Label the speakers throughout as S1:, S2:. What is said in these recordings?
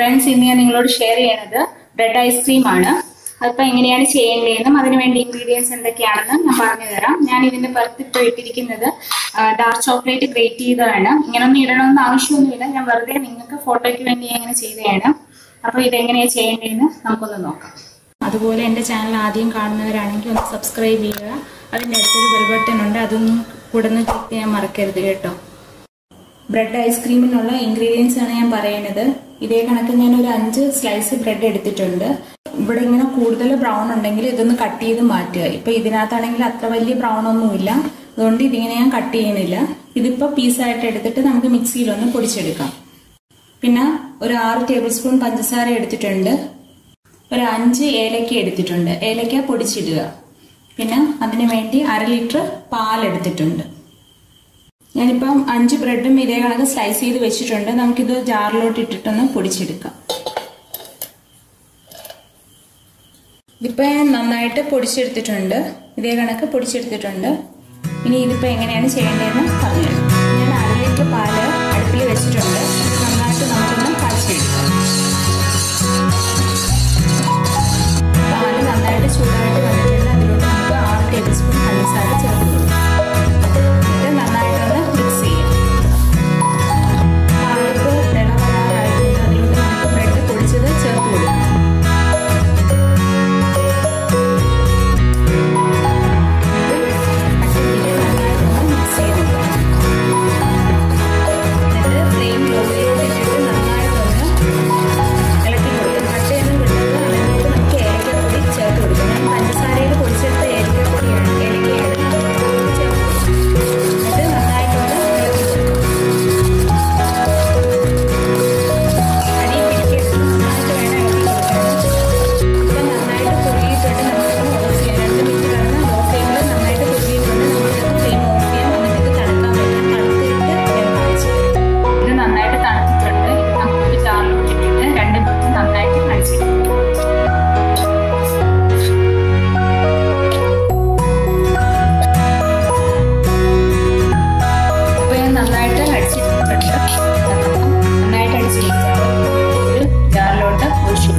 S1: friends ഇന്ന് ഞാൻ നിങ്ങളോട് ഷെയർ ചെയ്യണത് ബ്രെഡ് ഐസ്ക്രീം ആണ് അതിപ്പോൾ എങ്ങനെയാണ് ചെയ്യേണ്ടതെന്നും അതിനുവേണ്ടി ഇൻഗ്രീഡിയൻസ് എന്തൊക്കെയാണെന്ന് ഞാൻ പറഞ്ഞു തരാം ഞാൻ ഇതിന്റെ പുറത്ത് ഇപ്പോൾ ഇട്ടിരിക്കുന്നത് ഡാർക്ക് ചോക്ലേറ്റ് ഗ്രേറ്റ് ചെയ്തതാണ് ഇങ്ങനൊന്നും ഇടണമെന്ന് ആവശ്യമൊന്നുമില്ല ഞാൻ വെറുതെ നിങ്ങൾക്ക് ഫോട്ടോയ്ക്ക് വേണ്ടി അങ്ങനെ ചെയ്തതാണ് അപ്പോൾ ഇതെങ്ങനെയാണ് ചെയ്യേണ്ടതെന്ന് നമുക്കൊന്ന് നോക്കാം അതുപോലെ എൻ്റെ ചാനൽ ആദ്യം കാണുന്നവരാണെങ്കിൽ ഒന്ന് സബ്സ്ക്രൈബ് ചെയ്യുക അതിൻ്റെ അടുത്തൊരു ബെൽ ബട്ടൺ ഉണ്ട് അതൊന്നും കൂടെ ഒന്ന് ക്ലിക്ക് ചെയ്യാൻ മറക്കരുത് കേട്ടോ ബ്രെഡ് ഐസ്ക്രീമിനുള്ള ഇൻഗ്രീഡിയൻസ് ആണ് ഞാൻ പറയുന്നത് ഇതേ കണക്ക് ഞാൻ ഒരു അഞ്ച് സ്ലൈസ് ബ്രെഡ് എടുത്തിട്ടുണ്ട് ഇവിടെ ഇങ്ങനെ കൂടുതൽ ബ്രൗൺ ഉണ്ടെങ്കിൽ ഇതൊന്ന് കട്ട് ചെയ്ത് മാറ്റുക ഇപ്പൊ ഇതിനകത്താണെങ്കിൽ അത്ര വലിയ ബ്രൗൺ ഒന്നുമില്ല അതുകൊണ്ട് ഇതിങ്ങനെ ഞാൻ കട്ട് ചെയ്യണില്ല ഇതിപ്പോ പീസായിട്ട് എടുത്തിട്ട് നമുക്ക് മിക്സിയിലൊന്ന് പൊടിച്ചെടുക്കാം പിന്നെ ഒരു ആറ് ടേബിൾ സ്പൂൺ പഞ്ചസാര എടുത്തിട്ടുണ്ട് ഒരു അഞ്ച് ഏലക്ക എടുത്തിട്ടുണ്ട് ഏലക്ക പൊടിച്ചിടുക പിന്നെ അതിനു വേണ്ടി അര ലിറ്റർ പാൽ എടുത്തിട്ടുണ്ട് ഞാനിപ്പം അഞ്ച് ബ്രെഡും ഇതേ കണക്ക് സ്ലൈസ് ചെയ്ത് വെച്ചിട്ടുണ്ട് നമുക്കിത് ജാറിലോട്ട് ഇട്ടിട്ടൊന്ന് പൊടിച്ചെടുക്കാം ഇതിപ്പോൾ ഞാൻ നന്നായിട്ട് പൊടിച്ചെടുത്തിട്ടുണ്ട് ഇതേ കണക്ക് പൊടിച്ചെടുത്തിട്ടുണ്ട് ഇനി ഇതിപ്പോൾ എങ്ങനെയാണ് ചെയ്യേണ്ടതെന്ന് പറഞ്ഞുതരാം ഞാൻ അര ലിറ്റർ പാല് അടുപ്പിൽ വെച്ചിട്ടുണ്ട് നന്നായിട്ട് നമുക്കൊന്ന് കാച്ചെടുക്കാം പാല് നന്നായിട്ട് ചൂടായിട്ട് വന്നിട്ടുണ്ട് അതിലോട്ട് നമുക്ക് ആറ് ടേബിൾ സ്പൂൺ പഞ്ചസാര ചേർത്ത് കൊടുക്കാം ഇത് നന്നായിട്ടൊന്ന് മിക്സ് ചെയ്യാം പാലിപ്പ് തിള വരാറായിട്ടുണ്ട് അതിലോട്ട് നമുക്ക് ബ്രെഡ് പൊടിച്ചത് ചേർത്ത് കൊടുക്കാം ഫ്ലെയിം ലോ ചെയ്തിട്ട് നന്നായിട്ടൊന്ന് ഇളക്കി കൊടുക്കും കട്ടയൊന്നും വിട്ടത് അതിനകത്ത് നമുക്ക് ഏലക്കപ്പൊടി ചേർത്ത് കൊടുക്കും ഞാൻ പഞ്ചസാരയിൽ പൊടിച്ചെടുത്ത ഏലക്കപ്പൊടിയാണ് ഏലക്കയാണ് ചേർത്ത് എന്നിട്ട് നന്നായിട്ടൊന്ന് ഇളക്കി കൊടുക്കും അടി പിടിക്കരുത് നന്നായിട്ട് വേണം ഇളക്കി കൊടുക്കാൻ ഇപ്പം നന്നായിട്ട് പൊടിയിട്ടിട്ട് നമുക്കൊന്ന് ഓഫ് ചെയ്യാം രണ്ട് മിനിറ്റ് കിടന്ന് ലോ ഫ്ലെയിമിൽ നന്നായിട്ട് പൊടിയിട്ടുണ്ട് നമുക്കത് ഫ്ലെയിം ഓഫ് ചെയ്യാം എന്നിട്ട് ഇത് തണുക്കാൻ പറ്റാം തണുത്തിട്ട് ഞാൻ കാണിച്ചു തരാം ഇത് നന്നായിട്ട് തണുത്തിട്ടുണ്ട് ഇത് നമുക്കൊരു ജാറിലോട്ട് ഇട്ടിട്ട് രണ്ട് മിനിറ്റ് നന്നായിട്ട് കാണിച്ചിട്ടുണ്ട് ഇപ്പൊ ഞാൻ നന്നായിട്ട് അടിച്ചിട്ടുണ്ട് നന്നായിട്ട് അടിച്ചിരിക്കുകയാണ് ഒരു ജാറിലോട്ട് ഒഴിച്ചു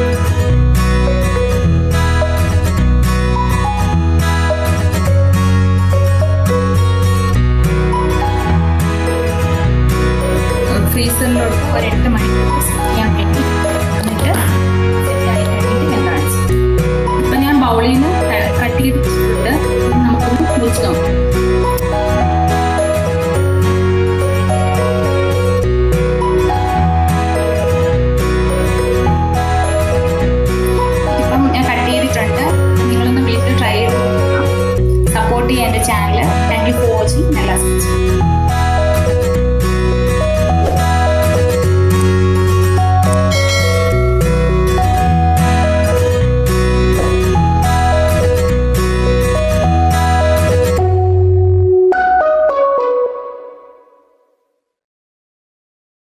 S1: ഫ്രീസറിലോട്ട് ഒരു എട്ട് മണിക്കൂർ ചെയ്യാൻ വേണ്ടി എന്നിട്ട് സെറ്റായി കഴിഞ്ഞിട്ട് ഞാൻ കാണിച്ചു ഇപ്പൊ ഞാൻ ബൗളിൽ നിന്ന് കട്ട് ചെയ്ത് വെച്ചിട്ടുണ്ട് നമുക്കൊന്ന് കുളിച്ച് നോക്കാം ഇപ്പം ഞാൻ കട്ട് ചെയ്തിട്ടുണ്ട് നിങ്ങളൊന്ന് വീട്ടിൽ ട്രൈ ചെയ്ത് നോക്കാം സപ്പോർട്ട് ചെയ്യാൻ എൻ്റെ channel thank you for watching നല്ല